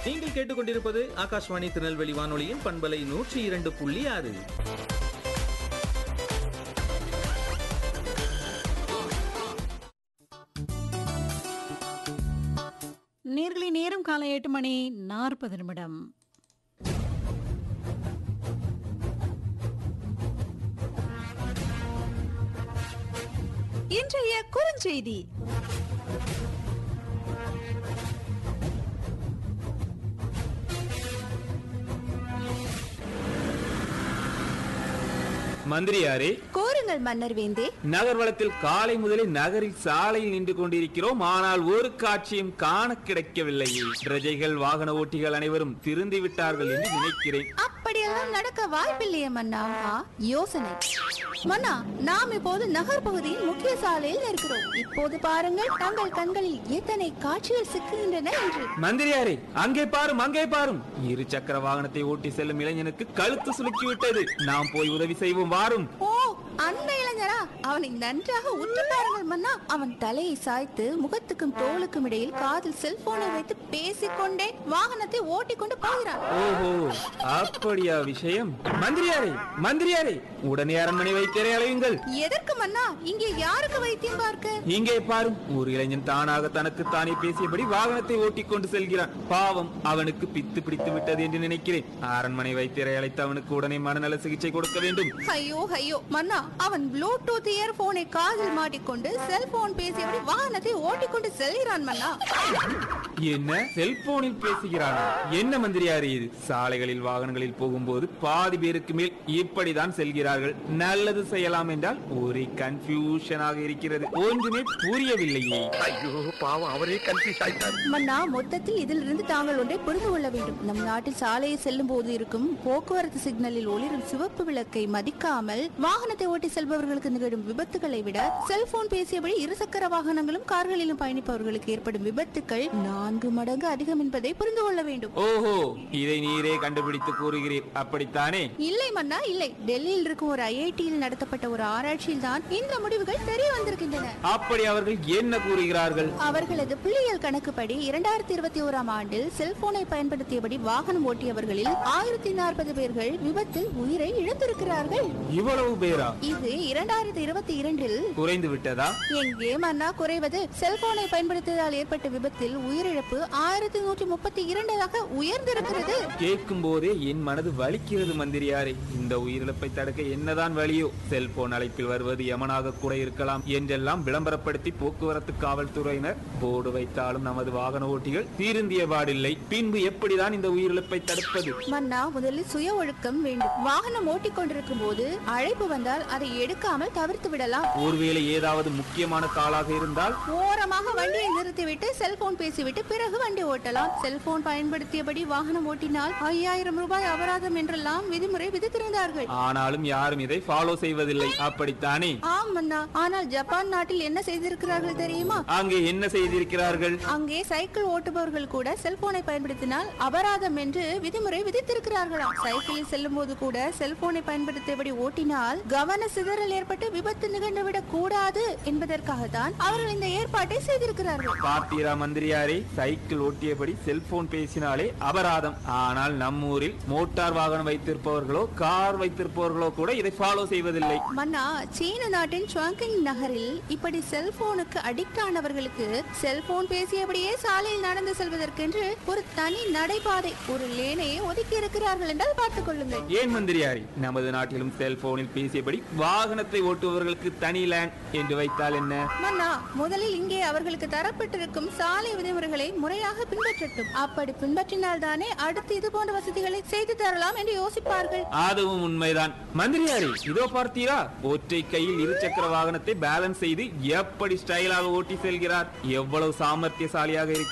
நீங்கள் கேட்டுக்கொண்டிருப்பது ஆகாஷ்வாணி திருநெல்வேலி வானொலியின் பண்பலை நூற்றி இரண்டு புள்ளி ஆறு நேர்களை நேரம் காலை எட்டு மணி நாற்பது நிமிடம் இன்றைய குறுஞ்செய்தி மந்திரியாரே கோருங்கள் மன்னர் வேந்தே நகர்வளத்தில் காலை முதலே நகரில் சாலையில் நின்று கொண்டிருக்கிறோம் ஆனால் ஒரு காட்சியும் காண கிடைக்கவில்லை பிரஜைகள் வாகன ஓட்டிகள் அனைவரும் திருந்தி விட்டார்கள் என்று நினைக்கிறேன் அப்படியெல்லாம் நடக்க வாய்ப்பில்லையே மன்னா ஆ, யோசனை மன்னா நாம் இப்போது நகர் பகுதியின் முக்கிய சாலையில் இருக்கிறோம் இப்போது பாருங்கள் தங்கள் கண்களில் எத்தனை காட்சிகள் சிக்குகின்றன என்று மந்திரியாரே அங்கே பாரும் அங்கே பாரும் இரு சக்கர வாகனத்தை ஓட்டி செல்லும் இளைஞனுக்கு கழுத்து சுலுக்கி விட்டது நாம் போய் உதவி செய்வோம் வாரும் ஓ அந்த இளைஞரா அவனை நன்றாக உற்று பாருங்கள் மன்னா அவன் தலையை சாய்த்து முகத்துக்கும் தோளுக்கும் இடையில் காதில் செல்போனை வைத்து பேசிக்கொண்டே வாகனத்தை ஓட்டிக்கொண்டு போகிறான் ஓஹோ அப்படியா விஷயம் மந்திரியாரே மந்திரியாரே உடனே அரண்மனை வைத்தியரை அழையுங்கள் எதற்கு மன்னா இங்கே யாருக்கு வைத்தியம் பார்க்க இங்கே பாரும் ஒரு இளைஞன் தானாக தனக்கு தானே பேசியபடி வாகனத்தை ஓட்டிக் கொண்டு செல்கிறான் பாவம் அவனுக்கு பித்து பிடித்து விட்டது என்று நினைக்கிறேன் அரண்மனை வைத்தியரை அழைத்து அவனுக்கு உடனே மனநல சிகிச்சை கொடுக்க வேண்டும் ஐயோ ஐயோ மன்னா அவன் ப்ளூடூத் இயர்போனை காதில் மாட்டிக்கொண்டு செல்போன் பேசியபடி வாகனத்தை ஓட்டிக்கொண்டு செல்கிறான் மன்னா என்ன செல்போனில் பேசுகிறானா என்ன மந்திரியாரு இது சாலைகளில் வாகனங்களில் போகும்போது பாதி பேருக்கு மேல் இப்படிதான் செல்கிறார்கள் நல்லது செய்யலாம் என்றால் ஒரே கன்ஃபியூஷனாக இருக்கிறது ஒன்றுமே புரியவில்லையே ஐயோ பாவம் அவரே கன்ஃபியூஸ் ஆயிட்டார் மன்னா மொத்தத்தில் இதிலிருந்து தாங்கள் ஒன்றை புரிந்து கொள்ள வேண்டும் நம் நாட்டில் சாலையை செல்லும் போது இருக்கும் போக்குவரத்து சிக்னலில் ஒளிரும் சிவப்பு விளக்கை மதிக்காமல் வாகனத்தை ஓட்டி செல்பவர்களுக்கு நிகழும் விபத்துகளை விட செல்போன் பேசியபடி இருசக்கர வாகனங்களும் கார்களிலும் பயணிப்பவர்களுக்கு ஏற்படும் விபத்துக்கள் நான்கு மடங்கு அதிகம் என்பதை புரிந்து கொள்ள வேண்டும் ஓஹோ இதை நீரே கண்டுபிடித்து கூறுகிறீர் அப்படித்தானே இல்லை மன்னா இல்லை டெல்லியில் இருக்கும் ஒரு ஐஐடியில் நடத்தப்பட்ட ஒரு ஆராய்ச்சியில் தான் இந்த முடிவுகள் தெரிய வந்திருக்கின்றன அப்படி அவர்கள் என்ன கூறுகிறார்கள் அவர்களது புள்ளியியல் கணக்குப்படி இரண்டாயிரத்தி இருபத்தி ஓராம் ஆண்டில் செல்போனை பயன்படுத்தியபடி வாகனம் ஓட்டியவர்களில் ஆயிரத்தி நாற்பது பேர்கள் விபத்தில் உயிரை இழந்திருக்கிறார்கள் இவ்வளவு பேரா இது இரண்டாயிரத்தி இருபத்தி இரண்டில் குறைந்து விட்டதா எங்கே மன்னா குறைவது செல்போனை பயன்படுத்தியதால் ஏற்பட்ட விபத்தில் உயிரிழப்பு ஆயிரத்தி நூற்றி முப்பத்தி இரண்டாக உயர்ந்திருக்கிறது கேட்கும் போதே என் மனது வலிக்கிறது மந்திரியாரே இந்த உயிரிழப்பை தடுக்க என்னதான் வழியோ செல்போன் அழைப்பில் வருவது யமனாக கூட இருக்கலாம் என்றெல்லாம் விளம்பரப்படுத்தி போக்குவரத்து காவல்துறையினர் போர்டு வைத்தாலும் நமது வாகன ஓட்டிகள் தீருந்திய பாடில்லை பின்பு எப்படிதான் இந்த உயிரிழப்பை தடுப்பது மன்னா முதலில் சுய ஒழுக்கம் வேண்டும் வாகனம் ஓட்டிக்கொண்டிருக்கும் போது அழைப்பு வந்தால் அதை எடுக்காமல் தவிர்த்து விடலாம் ஒருவேளை ஏதாவது முக்கியமான காலாக இருந்தால் ஓரமாக வண்டியை நிறுத்திவிட்டு செல்போன் பேசிவிட்டு பிறகு வண்டி ஓட்டலாம் செல்போன் பயன்படுத்தியபடி வாகனம் ஓட்டினால் ஐயாயிரம் ரூபாய் அபராதம் என்றெல்லாம் விதிமுறை விதித்திருந்தார்கள் ஆனாலும் யாரும் இதை ஃபாலோ செய்வதில்லை அப்படித்தானே ஆம் மன்னா ஆனால் ஜப்பான் நாட்டில் என்ன செய்திருக்கிறார்கள் தெரியுமா அங்கே என்ன செய்திருக்கிறார்கள் அங்கே சைக்கிள் ஓட்டுபவர்கள் கூட செல்போனை பயன்படுத்தினால் அபராதம் என்று விதிமுறை விதித்திருக்கிறார்களாம் சைக்கிளில் செல்லும் போது கூட செல்போனை பயன்படுத்தியபடி ஓட்டினால் கவன சிதறல் ஏற்பட்டு விபத்து நிகழ்ந்துவிடக் கூடாது என்பதற்காகத்தான் அவர்கள் இந்த ஏற்பாட்டை செய்திருக்கிறார்கள் பார்த்தீரா மந்திரியாரே சைக்கிள் ஓட்டியபடி செல்போன் பேசினாலே அபராதம் ஆனால் நம்ம ஊரில் மோட்டார் வாகனம் வைத்திருப்பவர்களோ கார் வைத்திருப்பவர்களோ கூட இதை ஃபாலோ செய்வதில்லை மன்னா சீன நாட்டின் சுவாங்கிங் நகரில் இப்படி செல்போனுக்கு அடிக்ட் ஆனவர்களுக்கு செல்போன் பேசியபடியே சாலையில் நடந்து செல்வதற்கென்று ஒரு தனி நடைபாதை ஒரு லேனையே ஒதுக்கி இருக்கிறார்கள் என்றால் பார்த்துக் கொள்ளுங்கள் ஏன் மந்திரியாரி நமது நாட்டிலும் செல்போனில் பேசியபடி வாகனத்தை ஓட்டுபவர்களுக்கு தனி லேன் என்று வைத்தால் என்ன மன்னா முதலில் இங்கே அவர்களுக்கு தரப்பட்டிருக்கும் சாலை விதிமுறைகளை முறையாக பின்பற்றட்டும் அப்படி பின்பற்றினால் தானே அடுத்து இது போன்ற வசதிகளை செய்து தரலாம் என்று யோசிப்பார்கள் அதுவும் உண்மைதான் மந்திரியாரி இதோ பார்த்தீரா ஒற்றை கையில் இருசக்கர வாகனத்தை பேலன்ஸ் செய்து எப்படி ஸ்டைலாக ஓட்டி செல்கிறார் எவ்வளவு சாமர்த்தியசாலியாக இருக்கிறார்